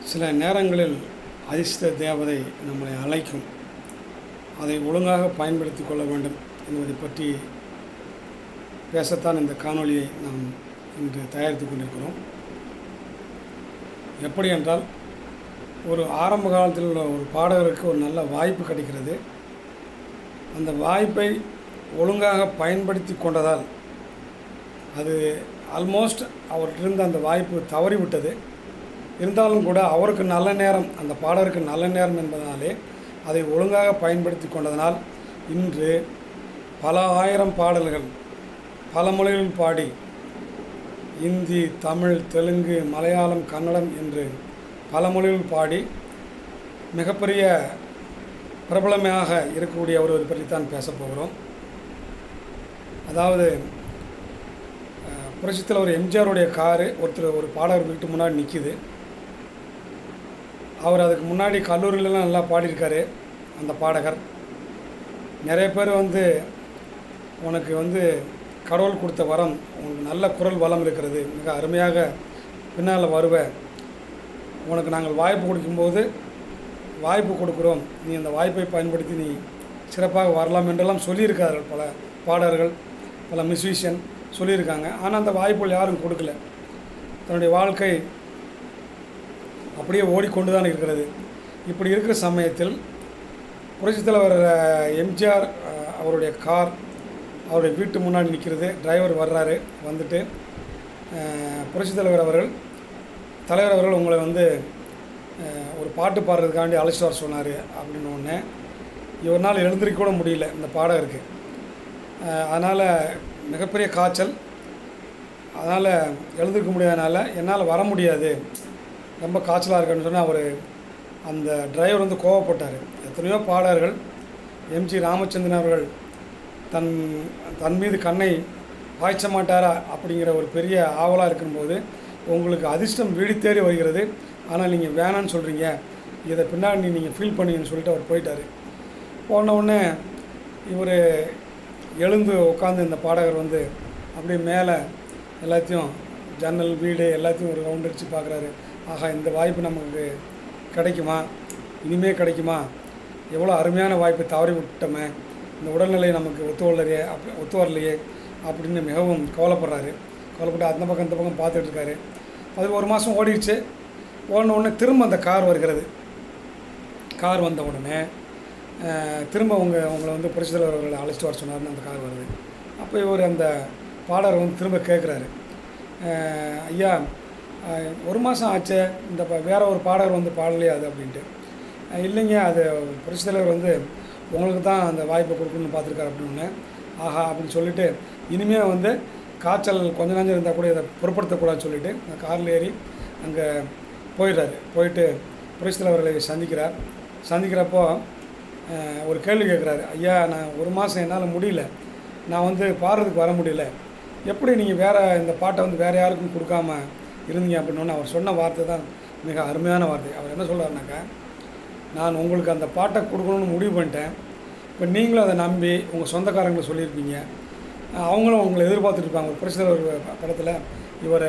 சில நேரங்களில் அதிர்ஷ்ட தேவதை நம்மளை அழைக்கும் அதை ஒழுங்காக பயன்படுத்தி கொள்ள வேண்டும் என்பதை பற்றி பேசத்தான் இந்த காணொளியை நாம் இன்று தயாரித்து கொண்டிருக்கிறோம் எப்படி என்றால் ஒரு ஆரம்ப காலத்தில் உள்ள ஒரு பாடகருக்கு ஒரு நல்ல வாய்ப்பு கிடைக்கிறது அந்த வாய்ப்பை ஒழுங்காக பயன்படுத்தி கொண்டதால் அது ஆல்மோஸ்ட் அவர்கிட்ட அந்த வாய்ப்பு தவறிவிட்டது இருந்தாலும் கூட அவருக்கு நல்ல நேரம் அந்த பாடகருக்கு நல்ல நேரம் என்பதனாலே அதை ஒழுங்காக பயன்படுத்தி கொண்டதனால் இன்று பல ஆயிரம் பாடல்கள் பல மொழிகளில் பாடி இந்தி தமிழ் தெலுங்கு மலையாளம் கன்னடம் என்று பல மொழிகளில் பாடி மிகப்பெரிய பிரபலமாக இருக்கக்கூடிய ஒருவர் பற்றித்தான் பேசப் போகிறோம் அதாவது அஹ், புரட்சித் தலைவர் எம்ஜிஆருடைய காரு ஒருத்தர் ஒரு பாடகர் வீட்டு முன்னாடி நிற்கிது அவர் அதுக்கு முன்னாடி கல்லூரியிலலாம் நல்லா பாடியிருக்காரு அந்த பாடகர் நிறைய பேர் வந்து உனக்கு வந்து கடவுள் கொடுத்த வரம் உனக்கு நல்ல குரல் வளம் இருக்கிறது மிக அருமையாக பின்னால் வருவ உனக்கு நாங்கள் வாய்ப்பு கொடுக்கும்போது வாய்ப்பு கொடுக்குறோம் நீ அந்த வாய்ப்பை பயன்படுத்தி நீ சிறப்பாக வரலாம் என்றெல்லாம் சொல்லியிருக்கார்கள் பல பாடகர்கள் பல மியூசிஷியன் சொல்லியிருக்காங்க ஆனால் அந்த வாய்ப்புகள் யாரும் கொடுக்கல தன்னுடைய வாழ்க்கை அப்படியே ஓடிக்கொண்டு தான் இருக்கிறது இப்படி இருக்கிற சமயத்தில் புரட்சித் தலைவர் அஹ், எம்ஜிஆர் அஹ், அவருடைய கார் அவருடைய வீட்டு முன்னாடி நிற்கிறது டிரைவர் வர்றாரு வந்துட்டு அஹ், புரட்சித் தலைவர் அவர்கள் தலைவர் அவர்கள் உங்களை வந்து அஹ், ஒரு பாட்டு பாடுறதுக்காண்டி அழைச்சிட்டு வர சொன்னார் அப்படின்னு ஒன்று இவரால் எழுந்திருக்க கூட முடியல இந்த பாடகருக்கு அதனால் மிகப்பெரிய காய்ச்சல் அதனால் எழுந்திருக்க முடியாதனால என்னால் வர முடியாது ரொம்ப காய்ச்சலாக இருக்குன்னு சொன்னால் அவர் அந்த டிரைவர் வந்து கோவப்பட்டார் எத்தனையோ பாடகர்கள் எம்ஜி ராமச்சந்திரன் அவர்கள் தன் தன் மீது கண்ணை பாய்ச்ச மாட்டாரா அப்படிங்கிற ஒரு பெரிய ஆவலாக இருக்கும்போது உங்களுக்கு அதிர்ஷ்டம் வீடு தேடி வருகிறது ஆனால் நீங்கள் வேணான்னு சொல்கிறீங்க இதை பின்னாடி நீங்கள் ஃபீல் பண்ணீங்கன்னு சொல்லிட்டு அவர் போயிட்டார் போன உடனே இவர் எழுந்து உட்காந்து இந்த பாடகர் வந்து அப்படியே மேலே எல்லாத்தையும் ஜன்னல் வீடு எல்லாத்தையும் ஒரு ரவுண்ட் அடித்து பார்க்குறாரு ஆஹா இந்த வாய்ப்பு நமக்கு கிடைக்குமா இனிமே கிடைக்குமா எவ்வளோ அருமையான வாய்ப்பை தவறி விட்டோமே இந்த உடல்நிலை நமக்கு ஒத்து வரலையே அப்படி ஒத்து வரலையே அப்படின்னு மிகவும் கவலைப்படுறாரு கவலைப்பட்டு அந்த பக்கம் இந்த பக்கம் பார்த்துட்டு இருக்காரு அது ஒரு மாதம் ஓடிடுச்சு ஓடின உடனே திரும்ப அந்த கார் வருகிறது கார் வந்த உடனே அஹ், திரும்ப உங்க உங்களை வந்து புரட்சித் தலைவர் அவர்களை அழைச்சிட்டு வர சொன்னார்னு அந்த கார் வருது அப்போ இவர் அந்த பாடகர் வந்து திரும்ப கேட்குறாரு ஐயா அஹ், ஒரு மாதம் ஆச்சே இந்த ப- வேற ஒரு பாடகர் வந்து பாடலையா அது அப்படின்ட்டு அஹ், இல்லைங்க அது புரட்சித் தலைவர் வந்து உங்களுக்கு தான் அந்த வாய்ப்பை கொடுக்கணும்னு பார்த்துருக்காரு அப்படின்னு ஆஹா அப்படின்னு சொல்லிட்டு இனிமேல் வந்து காய்ச்சல் கொஞ்ச நேரம் இருந்தால் கூட இதை பொருட்படுத்தக்கூடாதுன்னு சொல்லிட்டு அந்த காரில் ஏறி அங்கே போயிடுறாரு போயிட்டு புரட்சித் தலைவர்களை சந்திக்கிறார் சந்திக்கிறப்போ அஹ், ஒரு கேள்வி கேட்குறாரு ஐயா நான் ஒரு மாதம் என்னால் முடியல நான் வந்து பாடுறதுக்கு வர முடியல எப்படி நீங்கள் வேறு இந்த பாட்டை வந்து வேறு யாருக்கும் கொடுக்காம இருந்தீங்க அப்படின்னு அவர் சொன்ன வார்த்தை தான் மிக அருமையான வார்த்தை அவர் என்ன சொல்கிறாருனாக்கா நான் உங்களுக்கு அந்த பாட்டை கொடுக்கணும்னு முடிவு பண்ணிட்டேன் இப்போ நீங்களும் அதை நம்பி உங்கள் சொந்தக்காரங்களை சொல்லியிருப்பீங்க அஹ் அவங்களும் உங்களை எதிர்பார்த்துட்டு இருப்பாங்க ஒரு பிரச்சனை ஒரு படத்தில் இவர்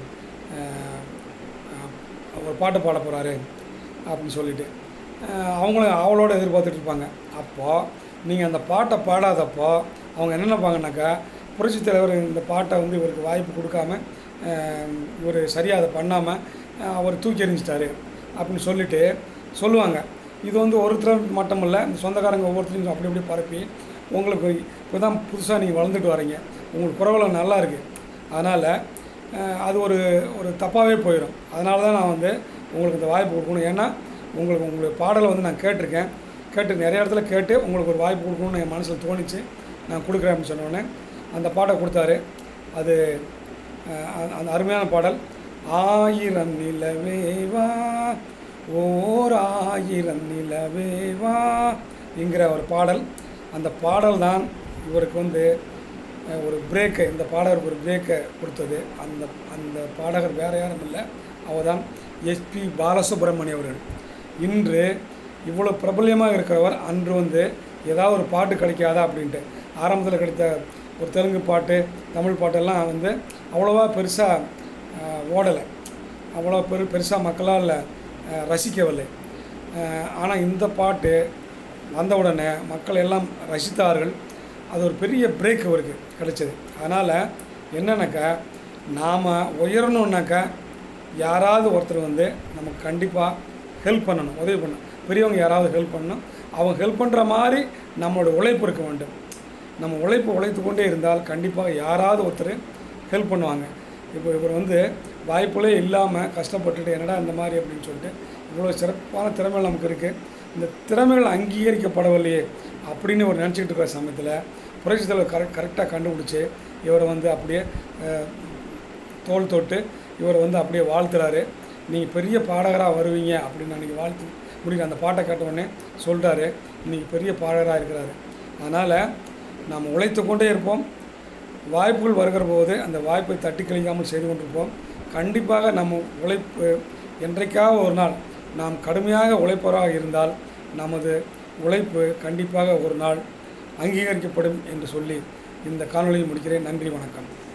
ஒரு பாட்டு பாட போகிறாரு அப்படின்னு சொல்லிட்டு அஹ் அவங்களும் அவளோட எதிர்பார்த்துட்டு இருப்பாங்க அப்போது நீங்கள் அந்த பாட்டை பாடாதப்போ அவங்க என்ன நினைப்பாங்கனாக்கா புரட்சித் தலைவர் இந்த பாட்டை வந்து இவருக்கு வாய்ப்பு கொடுக்காம இவர் சரியாக அதை பண்ணாமல் அவர் தூக்கி எறிஞ்சிட்டாரு அப்படின்னு சொல்லிட்டு சொல்லுவாங்க இது வந்து ஒருத்தர் மட்டும் இல்லை இந்த சொந்தக்காரங்க ஒவ்வொருத்தரையும் அப்படி அப்படி பரப்பி உங்களுக்கு இப்போ தான் புதுசாக நீங்கள் வளர்ந்துட்டு வரீங்க உங்களுக்கு குரவலம் நல்லா இருக்குது அதனால் அது ஒரு ஒரு தப்பாகவே போயிடும் அதனால தான் நான் வந்து உங்களுக்கு இந்த வாய்ப்பு கொடுக்கணும் ஏன்னா உங்களுக்கு உங்களுடைய பாடலை வந்து நான் கேட்டிருக்கேன் கேட்டு நிறைய இடத்துல கேட்டு உங்களுக்கு ஒரு வாய்ப்பு கொடுக்கணும்னு என் மனசில் தோணிச்சு நான் கொடுக்குறேன் அப்படின்னு சொன்ன உடனே அந்த பாட்டை கொடுத்தாரு அது அஹ், அந்த- அந்த அருமையான பாடல் ஆயிரம் நிலவே வா ஓர் ஆயிரம் நிலவே வா என்கிற ஒரு பாடல் அந்த பாடல் தான் இவருக்கு வந்து அஹ், ஒரு பிரேக்கை இந்த பாடகருக்கு ஒரு பிரேக்கை கொடுத்தது அந்த அந்த பாடகர் வேறு யாரும் இல்லை அவர் தான் எஸ்பி பாலசுப்ரமணியம் அவர்கள் இன்று இவ்வளோ பிரபல்யமாக இருக்கிறவர் அன்று வந்து ஏதாவது ஒரு பாட்டு கிடைக்காதா அப்படின்ட்டு ஆரம்பத்தில் கிடைத்த ஒரு தெலுங்கு பாட்டு தமிழ் பாட்டெல்லாம் வந்து அவ்வளோவா பெருசாக ஓடலை அவ்வளோ பெரு பெருசாக மக்களால் அஹ், ரசிக்கவில்லை ஆனால் இந்த பாட்டு வந்த உடனே மக்கள் எல்லாம் ரசித்தார்கள் அது ஒரு பெரிய பிரேக் அவருக்கு கிடைச்சது அதனால் என்னன்னாக்கா நாம் உயரணுன்னாக்கா யாராவது ஒருத்தர் வந்து நமக்கு கண்டிப்பாக ஹெல்ப் பண்ணணும் உதவி பண்ணணும் பெரியவங்க யாராவது ஹெல்ப் பண்ணணும் அவங்க ஹெல்ப் பண்ணுற மாதிரி நம்மளோட உழைப்பு இருக்க வேண்டும் நம்ம உழைப்பு உழைத்து கொண்டே இருந்தால் கண்டிப்பாக யாராவது ஒருத்தர் ஹெல்ப் பண்ணுவாங்க இப்போ இவர் வந்து வாய்ப்புகளே இல்லாமல் கஷ்டப்பட்டுட்டு என்னடா இந்த மாதிரி அப்படின்னு சொல்லிட்டு இவ்வளோ சிறப்பான திறமைகள் நமக்கு இருக்குது இந்த திறமைகள் அங்கீகரிக்கப்படவில்லையே அப்படின்னு ஒரு நினச்சிக்கிட்டு இருக்கிற சமயத்தில் புரட்சி தலைவர் கரெக்ட் கரெக்டாக கண்டுபிடிச்சி இவரை வந்து அப்படியே அஹ், தோள் தொட்டு இவரை வந்து அப்படியே வாழ்த்துறாரு நீங்கள் பெரிய பாடகராக வருவீங்க அப்படின்னு அன்றைக்கி வாழ்த்து முடிக்க அந்த பாட்டை கேட்ட உடனே சொல்கிறாரு நீங்கள் பெரிய பாடகராக இருக்கிறாரு அதனால் நாம் உழைத்து கொண்டே இருப்போம் வாய்ப்புகள் வருகிற போது அந்த வாய்ப்பை தட்டி கழிக்காமல் செய்து கொண்டிருப்போம் கண்டிப்பாக நம்ம உழைப்பு என்றைக்காக ஒரு நாள் நாம் கடுமையாக உழைப்பவராக இருந்தால் நமது உழைப்பு கண்டிப்பாக ஒரு நாள் அங்கீகரிக்கப்படும் என்று சொல்லி இந்த காணொளியை முடிக்கிறேன் நன்றி வணக்கம்